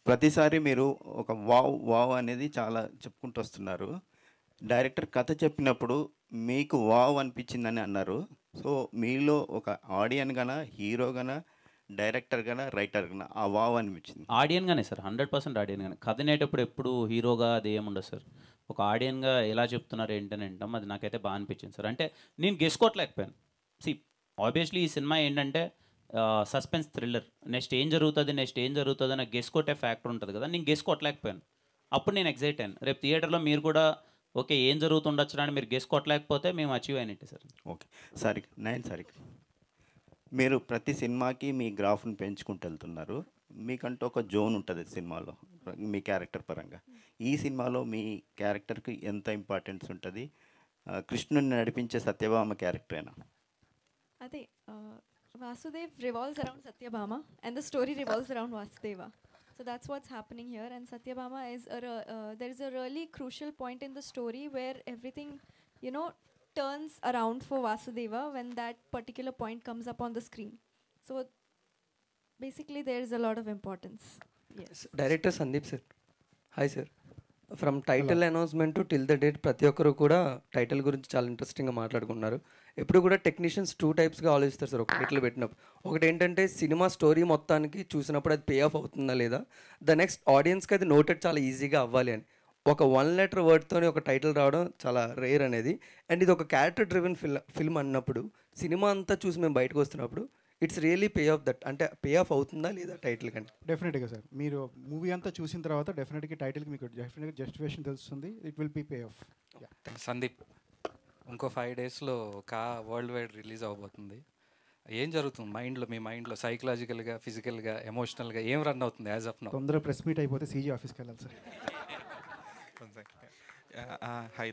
ప్రతిసారి మీరు ఒక వావ్ వావ్ అనేది చాలా చెప్పుకుంటూ వస్తున్నారు డైరెక్టర్ కథ చెప్పినప్పుడు మీకు వావ్ అనిపించిందని అన్నారు సో మీలో ఒక ఆడియన్ గన హీరో గన డైరెక్టర్ గన రైటర్ గన ఆ వావ్ అనిపించింది ఆడియన్గానే సార్ హండ్రెడ్ పర్సెంట్ ఆడియన్గానే కథ నేటప్పుడు ఎప్పుడు హీరోగా అది ఏముండదు సార్ ఒక ఆడియన్గా ఎలా చెప్తున్నారు ఏంటని వింటాం అది నాకైతే బాగా అనిపించింది సార్ అంటే నేను గెసుకోవట్లేకపోయాను సి ఆబ్వియస్లీ ఈ సినిమా ఏంటంటే సస్పెన్స్ థ్రిల్లర్ నెక్స్ట్ ఏం జరుగుతుంది నెక్స్ట్ ఏం జరుగుతుంది నాకు గెస్ కొట్టే ఫ్యాక్టర్ ఉంటుంది కదా నేను గెస్ కొట్టలేకపోయాను అప్పుడు నేను ఎగ్జైట్ అయ్యాను రేపు థియేటర్లో మీరు కూడా ఓకే ఏం జరుగుతుండొచ్చు అని మీరు గెస్ కొట్టలేకపోతే మేము అచీవ్ అయినట్టే సార్ ఓకే సరే నైన్ సరే మీరు ప్రతి సినిమాకి మీ గ్రాఫ్ని పెంచుకుంటూ వెళ్తున్నారు మీకంటూ ఒక జోన్ ఉంటుంది సినిమాలో మీ క్యారెక్టర్ పరంగా ఈ సినిమాలో మీ క్యారెక్టర్కి ఎంత ఇంపార్టెన్స్ ఉంటుంది ఆ, కృష్ణుని నడిపించే సత్యభామ క్యారెక్టరేనా అదే uh, Vasudev revolves around Satyabhama and the story revolves around Vasudeva. So that's what's happening here. And Satyabhama is a re- uh, there is a really crucial point in the story where everything, you know, turns around for Vasudeva when that particular point comes up on the screen. So basically, there is a lot of importance. Yes. Director Sandeep sir hi sir from title announcement till the date ప్రతి ఒక్కరు కూడా title గురించి చాలా ఇంట్రెస్టింగ్గా మాట్లాడుకున్నారు ఎప్పుడు కూడా technicians two టైప్స్గా ఆలోచిస్తారు సార్ ఒక టైటిల్ పెట్టినప్పుడు ఒకటి ఏంటంటే సినిమా స్టోరీ మొత్తానికి చూసినప్పుడు అది పే ఆఫ్ అవుతుందా లేదా ద నెక్స్ట్ ఆడియన్స్కి అది నోటెడ్ చాలా ఈజీగా అవ్వాలి అని ఒక వన్ లెటర్ వర్డ్తోనే ఒక టైటిల్ రావడం చాలా రేర్ అనేది అండ్ ఇది ఒక క్యారెక్టర్ డ్రివెన్ ఫిల్ ఫిల్మ్ అన్నప్పుడు సినిమా అంతా చూసి మేము బయటకు వస్తున్నప్పుడు it's really pay off that అంటే పే ఆఫ్ అవుతుందా లేదా టైటిల్ కంటే డెఫినెట్గా సార్ మీరు మూవీ అంతా చూసిన తర్వాత డెఫినెట్గా టైటిల్కి మీకు డెఫినెట్గా జస్టిఫికేషన్ తెలుస్తుంది it will be pay off Sandeep ఇంకో ఫైవ్ డేస్లో కా వరల్డ్ వైడ్ రిలీజ్ అవబోతుంది ఏం జరుగుతుంది మైండ్లో మీ మైండ్లో సైకలాజికల్గా ఫిజికల్గా ఎమోషనల్గా ఏం రన్ అవుతుంది యాజ్ ఆఫ్ నౌ తొందరగా ప్రెస్ మీట్ అయిపోతే సీజీ ఆఫీస్కి వెళ్ళాలి సార్ హై